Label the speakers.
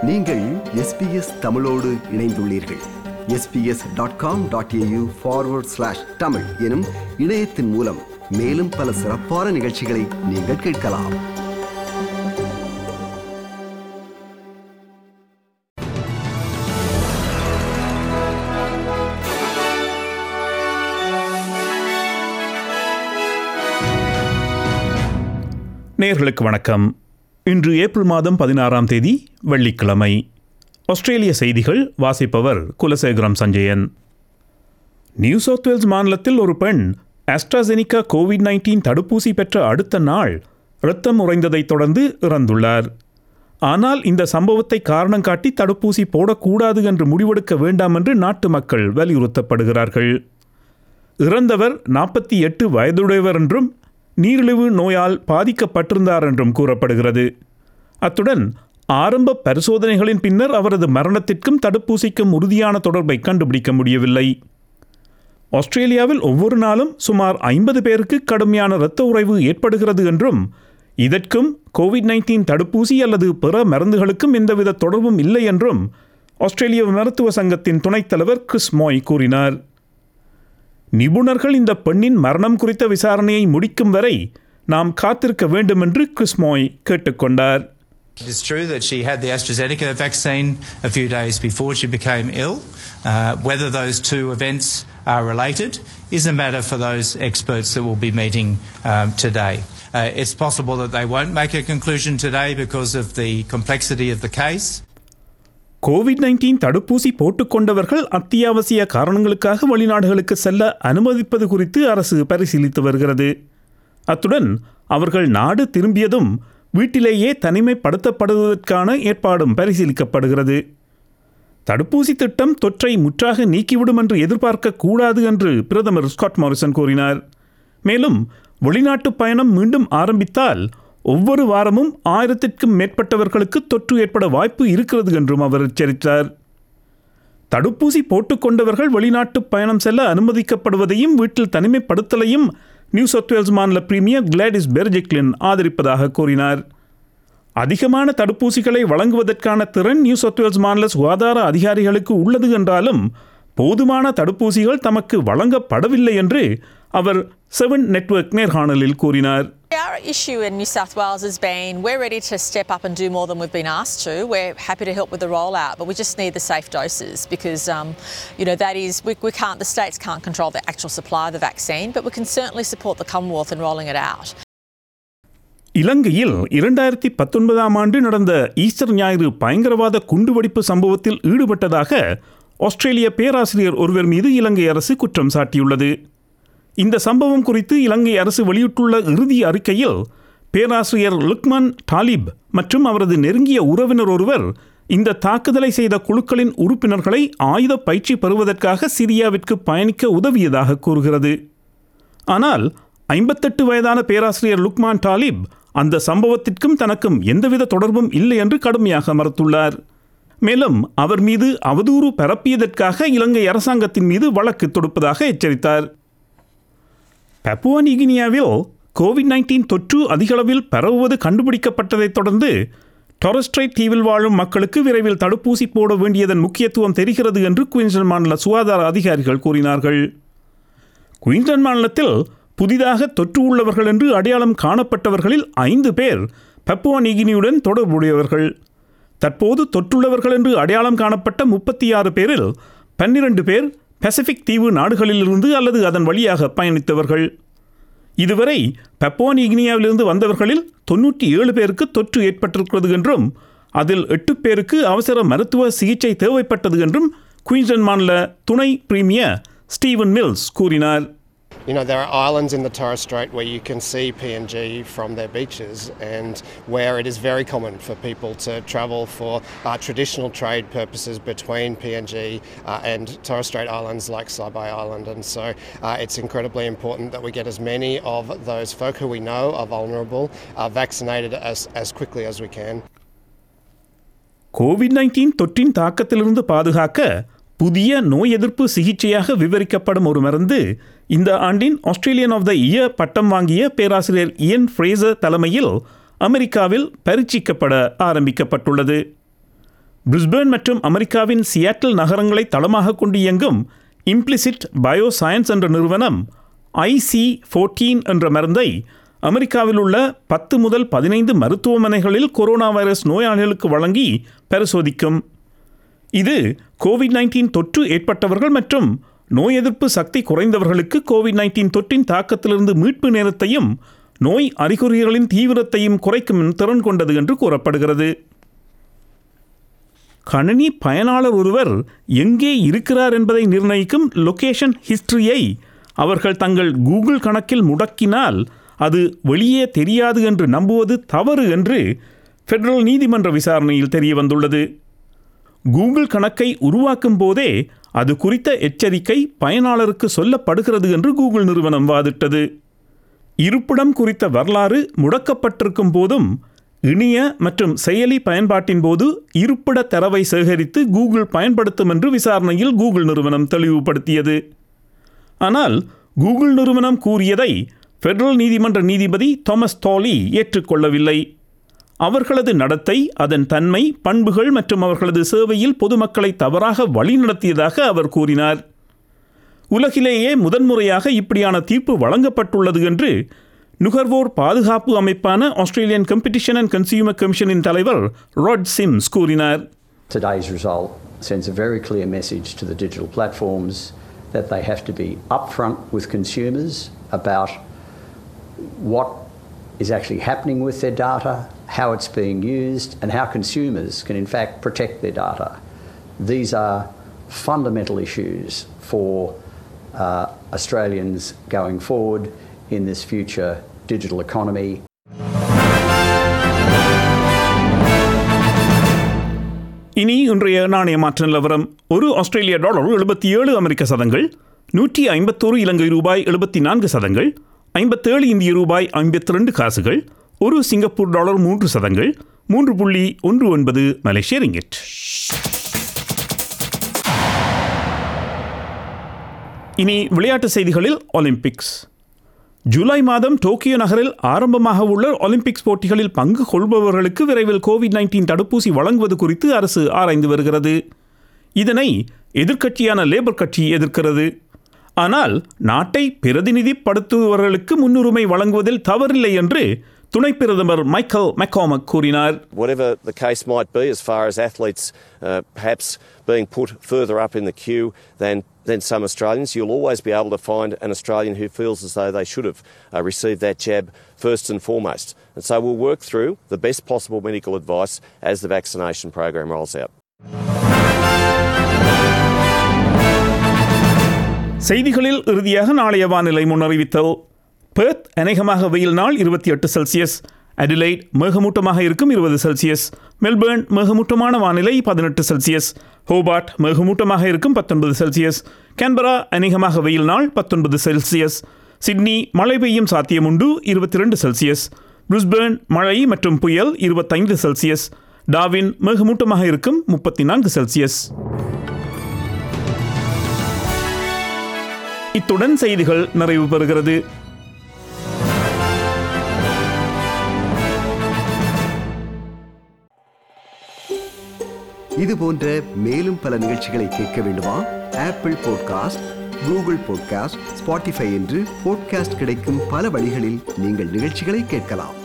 Speaker 1: நீங்கள் எஸ்பிஎஸ் தமிழோடு இணைந்துள்ளீர்கள் SBS dot com dot AU forward slash Tamil எனும் இணையத்தின் மூலம் மேலும் பல சிறப்பான நிகழ்ச்சிகளை நீங்கள் கேட்கலாம்
Speaker 2: நேர்களுக்கு வணக்கம் இன்று ஏப்ரல் மாதம் பதினாறாம் தேதி வெள்ளிக்கிழமை ஆஸ்திரேலிய செய்திகள் வாசிப்பவர் Kulasekaram Sanjayan New South Wales மாநிலத்தில் ஒரு பெண் ஆஸ்ட்ராசெனிகா கோவிட் நைன்டீன் தடுப்பூசி பெற்ற அடுத்த நாள் இரத்தம் உறைந்ததைத் தொடர்ந்து இறந்துள்ளார் ஆனால் இந்த சம்பவத்தை காரணம் காட்டி தடுப்பூசி போடக்கூடாது என்று முடிவெடுக்க வேண்டாம் என்று நாட்டு மக்கள் வலியுறுத்தப்படுகிறார்கள் இறந்தவர் நாற்பத்தி எட்டு வயதுடையவர் என்றும் நீரிழிவு நோயால் பாதிக்கப்பட்டிருந்தார் என்றும் கூறப்படுகிறது அத்துடன் ஆரம்ப பரிசோதனைகளின் பின்னர் அவரது மரணத்திற்கும் தடுப்பூசிக்கும் உறுதியான தொடர்பை கண்டுபிடிக்க முடியவில்லை ஆஸ்திரேலியாவில் ஒவ்வொரு நாளும் சுமார் ஐம்பது பேருக்கு கடுமையான இரத்த உறைவு ஏற்படுகிறது என்றும் இதற்கும் கோவிட் நைன்டீன் தடுப்பூசி அல்லது பிற மருந்துகளுக்கும் எந்தவித தொடர்பும் இல்லை என்றும் ஆஸ்திரேலிய மருத்துவ சங்கத்தின் துணைத் தலைவர் கிறிஸ் மோய் கூறினார் நிபுணர்கள் இந்த பெண்ணின் மரணம் குறித்த விசாரணையை முடிக்கும் வரை நாம் காத்திருக்க வேண்டும் என்று கிறிஸ்மோய் கேட்டுக்கொண்டார்
Speaker 3: It is true that she had the AstraZeneca vaccine a few days before she became ill. Uh, whether those two events are related is a matter for those experts that will be meeting um, today. Uh, it's possible that they won't make a conclusion today because of the complexity of the case.
Speaker 2: Covid nineteen தடுப்பூசி போட்டுக்கொண்டவர்கள் அத்தியாவசிய காரணங்களுக்காக வெளிநாடுகளுக்கு செல்ல அனுமதிப்பது குறித்து அரசு பரிசீலித்து வருகிறது அத்துடன் அவர்கள் நாடு திரும்பியதும் வீட்டிலேயே தனிமைப்படுத்தப்படுவதற்கான ஏற்பாடும் பரிசீலிக்கப்படுகிறது தடுப்பூசி திட்டம் தொற்றை முற்றாக நீக்கிவிடும் என்று எதிர்பார்க்க கூடாது என்று பிரதமர் ஸ்காட் மாரிசன் கூறினார் மேலும் வெளிநாட்டு பயணம் மீண்டும் ஆரம்பித்தால் ஒவ்வொரு வாரமும் ஆயிரத்திற்கும் மேற்பட்டவர்களுக்கு தொற்று ஏற்பட வாய்ப்பு இருக்கிறது என்றும் அவர் எச்சரித்தார் தடுப்பூசி போட்டுக்கொண்டவர்கள் வெளிநாட்டு பயணம் செல்ல அனுமதிக்கப்படுவதையும் வீட்டில் தனிமைப்படுத்தலையும் நியூ சவுத் வேல்ஸ் மாநில பிரீமியர் கிளாடிஸ் பெர்ஜெக்லின் ஆதரிப்பதாக கூறினார் அதிகமான தடுப்பூசிகளை வழங்குவதற்கான திறன் நியூ சவுத் வேல்ஸ் மாநில சுகாதார அதிகாரிகளுக்கு உள்ளது என்றாலும் போதுமான தடுப்பூசிகள் தமக்கு வழங்கப்படவில்லை என்று அவர் செவன் நெட்வொர்க் நேர்காணலில் கூறினார்
Speaker 4: Our issue in New South Wales has been we're ready to step up and do more than we've been asked to. We're happy to help with the rollout, but we just need the safe doses because, um, you know, that is, we, we can't, the states can't control the actual supply of the vaccine, but we can certainly support the Commonwealth in rolling it out.
Speaker 2: இலங்கையில் இரண்டாயிரத்தி பத்தொன்பதாம் ஆண்டு நடந்த Easter ஞாயிறு பயங்கரவாத குண்டுவெடிப்பு சம்பவத்தில் ஈடுபட்டதாக ஆஸ்திரேலிய பேராசிரியர் ஒருவர் மீது இலங்கை அரசு குற்றம் சாட்டியுள்ளது இந்த சம்பவம் குறித்து இலங்கை அரசு வெளியிட்டுள்ள இறுதி அறிக்கையில் பேராசிரியர் லுக்மான் டாலிப் மற்றும் அவரது நெருங்கிய உறவினர் ஒருவர் இந்த தாக்குதலை செய்த குழுக்களின் உறுப்பினர்களை ஆயுத பயிற்சி பெறுவதற்காக சிரியாவிற்கு பயணிக்க உதவியதாக கூறுகிறது ஆனால் ஐம்பத்தெட்டு வயதான பேராசிரியர் லுக்மான் டாலிப் அந்த சம்பவத்திற்கும் தனக்கும் எந்தவித தொடர்பும் இல்லை என்று கடுமையாக மறுத்துள்ளார் மேலும் அவர் மீது அவதூறு பரப்பியதற்காக இலங்கை அரசாங்கத்தின் மீது வழக்கு தொடுப்பதாக எச்சரித்தார் பப்புவா நிகினியாவில் கோவிட் நைன்டீன் தொற்று அதிகளவில் பரவுவது கண்டுபிடிக்கப்பட்டதைத் தொடர்ந்து டொரஸ்ட்ரைட் தீவில் வாழும் மக்களுக்கு விரைவில் தடுப்பூசி போட வேண்டியதன் முக்கியத்துவம் தெரிகிறது என்று குயின்ஸ்லாந்து மாநில சுகாதார அதிகாரிகள் கூறினார்கள் குயின்ஸ்லாந்து மாநிலத்தில் புதிதாக தொற்று உள்ளவர்கள் என்று அடையாளம் காணப்பட்டவர்களில் ஐந்து பேர் பப்புவா நிகினியுடன் தொடர்புடையவர்கள் தற்போது தொற்றுள்ளவர்கள் என்று அடையாளம் காணப்பட்ட முப்பத்தி ஆறு பேரில் பன்னிரண்டு பேர் பசிபிக் தீவு நாடுகளிலிருந்து அல்லது அதன் வழியாக பயணித்தவர்கள் இதுவரை பப்போவா நிகினியாவிலிருந்து வந்தவர்களில் தொன்னூற்றி ஏழு பேருக்கு தொற்று ஏற்பட்டிருக்கிறது என்றும் அதில் எட்டு பேருக்கு அவசர மருத்துவ சிகிச்சை தேவைப்பட்டது என்றும் குயின்ஸ்லாந்து மாநில துணை பிரீமியர் ஸ்டீவன் மில்ஸ் கூறினார்
Speaker 5: You know, there are islands in the Torres Strait where you can see PNG from their beaches and where it is very common for people to travel for uh, traditional trade purposes between PNG uh, and Torres Strait Islands like Saibai Island. And so uh, it's incredibly important that we get as many of those folk who we know are vulnerable uh, vaccinated as, as quickly as we can.
Speaker 2: Covid nineteen தொற்றின் தாக்கத்திலிருந்து பாதுகாக்க புதிய நோய் எதிர்ப்பு சிகிச்சையாக விவரிக்கப்படும் ஒரு மருந்து இந்த ஆண்டின் ஆஸ்திரேலியன் ஆஃப் த இயர் பட்டம் வாங்கிய பேராசிரியர் இயன் ஃப்ரேசர் தலைமையில் அமெரிக்காவில் பரீட்சிக்கப்பட ஆரம்பிக்கப்பட்டுள்ளது பிரிஸ்பேர்ன் மற்றும் அமெரிக்காவின் சியாட்டில் நகரங்களை தளமாக கொண்டு இயங்கும் இம்ப்ளிசிட் பயோ சயின்ஸ் என்ற நிறுவனம் ஐசி ஃபோர்டீன் என்ற மருந்தை அமெரிக்காவில் உள்ள பத்து முதல் பதினைந்து மருத்துவமனைகளில் கொரோனா வைரஸ் நோயாளிகளுக்கு வழங்கி பரிசோதிக்கும் இது கோவிட் நைன்டீன் தொற்று ஏற்பட்டவர்கள் மற்றும் நோய் எதிர்ப்பு சக்தி குறைந்தவர்களுக்கு கோவிட் நைன்டீன் தொற்றின் தாக்கத்திலிருந்து மீட்பு நேரத்தையும் நோய் அறிகுறிகளின் தீவிரத்தையும் குறைக்கும் திறன் கொண்டது என்று கூறப்படுகிறது கணினி பயனாளர் ஒருவர் எங்கே இருக்கிறார் என்பதை நிர்ணயிக்கும் லொகேஷன் ஹிஸ்டரியை அவர்கள் தங்கள் கூகுள் கணக்கில் முடக்கினால் அது வெளியே தெரியாது என்று நம்புவது தவறு என்று ஃபெடரல் நீதிமன்ற விசாரணையில் தெரிய வந்துள்ளது கூகுள் கணக்கை உருவாக்கும் போதே அது குறித்த எச்சரிக்கை பயனாளருக்கு சொல்லப்படுகிறது என்று கூகுள் நிறுவனம் வாதிட்டது இருப்பிடம் குறித்த வரலாறு முடக்கப்பட்டிருக்கும் போதும் இணைய மற்றும் செயலி பயன்பாட்டின் போது இருப்பிட தரவை சேகரித்து கூகுள் பயன்படுத்தும் என்று விசாரணையில் கூகுள் நிறுவனம் தெளிவுபடுத்தியது ஆனால் கூகுள் நிறுவனம் கூறியதை ஃபெடரல் நீதிமன்ற நீதிபதி தாமஸ் தாலி ஏற்றுக்கொள்ளவில்லை அவர்களது நடத்தை அதன் தன்மை பண்புகள் மற்றும் அவர்களது சேவையில் பொதுமக்களை தவறாக வழிநடத்தியதாக அவர் கூறினார் உலகிலேயே முதன்முறையாக இப்படியான தீர்ப்பு வழங்கப்பட்டுள்ளது என்று நுகர்வோர் பாதுகாப்பு அமைப்பான ஆஸ்திரேலியன் கம்பெடிஷன் அண்ட் கன்சியூமர் கமிஷனின் தலைவர் ராட் சிம்ஸ் கூறினார்
Speaker 6: Today's result sends a very clear message to the digital platforms that they have to be upfront with consumers about what is actually happening with their data, how it's being used, and how consumers can, in fact, protect their data. These are fundamental issues for uh, Australians going forward in this future digital economy.
Speaker 2: இனி இன்றைய நாணய மாற்ற நிலவரம் ஒரு ஆஸ்திரேலிய dollar எழுபத்தி ஏழு அமெரிக்க சதங்கள் நூற்றி ஐம்பத்தோரு இலங்கை ரூபாய் எழுபத்தி நான்கு சதங்கள் ஐம்பத்தேழு இந்திய ரூபாய் ஐம்பத்தி ரெண்டு காசுகள் ஒரு சிங்கப்பூர் டாலர் மூன்று சதங்கள் மூன்று புள்ளி ஒன்று ஒன்பது மலேசிய ரிங்கிட் இனி விளையாட்டு செய்திகளில் ஒலிம்பிக்ஸ் ஜூலை மாதம் டோக்கியோ நகரில் ஆரம்பமாக உள்ள ஒலிம்பிக்ஸ் போட்டிகளில் பங்கு கொள்பவர்களுக்கு விரைவில் கோவிட் நைன்டீன் தடுப்பூசி வழங்குவது குறித்து அரசு ஆராய்ந்து வருகிறது இதனை எதிர்க்கட்சியான லேபர் கட்சி எதிர்க்கிறது ஆனால் நாட்டை பிரதிநிதிப்படுத்துபவர்களுக்கு முன்னுரிமை வழங்குவதில் தவறில்லை என்று துணை பிரதமர் மைக்கேல் மெக்காமக் கூறினார்
Speaker 7: whatever the case might be, as far as athletes uh, perhaps being put further up in the queue than, than some Australians, you'll always be able to find an Australian who feels as though they should have uh, received that jab first and foremost. And so we'll work through the best possible medical advice as the vaccination program rolls out.
Speaker 2: செய்திகளில் இறுதியாக நாளைய வானிலை முன்னறிவித்தல் Perth அநேகமாக வெயில் நாள் இருபத்தி எட்டு Celsius Adelaide மேகமூட்டமாக இருக்கும் இருபது செல்சியஸ் மெல்பேர்ன் மேகமூட்டமான வானிலை பதினெட்டு செல்சியஸ் ஹோபார்ட் மேகமூட்டமாக இருக்கும் பத்தொன்பது செல்சியஸ் கேன்பரா அநேகமாக வெயில் நாள் பத்தொன்பது செல்சியஸ் சிட்னி மழை பெய்யும் சாத்தியமுண்டு இருபத்தி ரெண்டு செல்சியஸ் பிரிஸ்பேர்ன் மழை மற்றும் புயல் இருபத்தைந்து செல்சியஸ் டாவின் மேகமூட்டமாக இருக்கும் முப்பத்தி நான்கு செல்சியஸ் இத்துடன் செய்திகள் நிறைவு பெறுகிறது
Speaker 1: இது போன்ற மேலும் பல நிகழ்ச்சிகளை கேட்க வேண்டுமா Apple podcast Google podcast Spotify என்று பாட்காஸ்ட் கிடைக்கும் பல வழிகளில் நீங்கள் நிகழ்ச்சிகளை கேட்கலாம்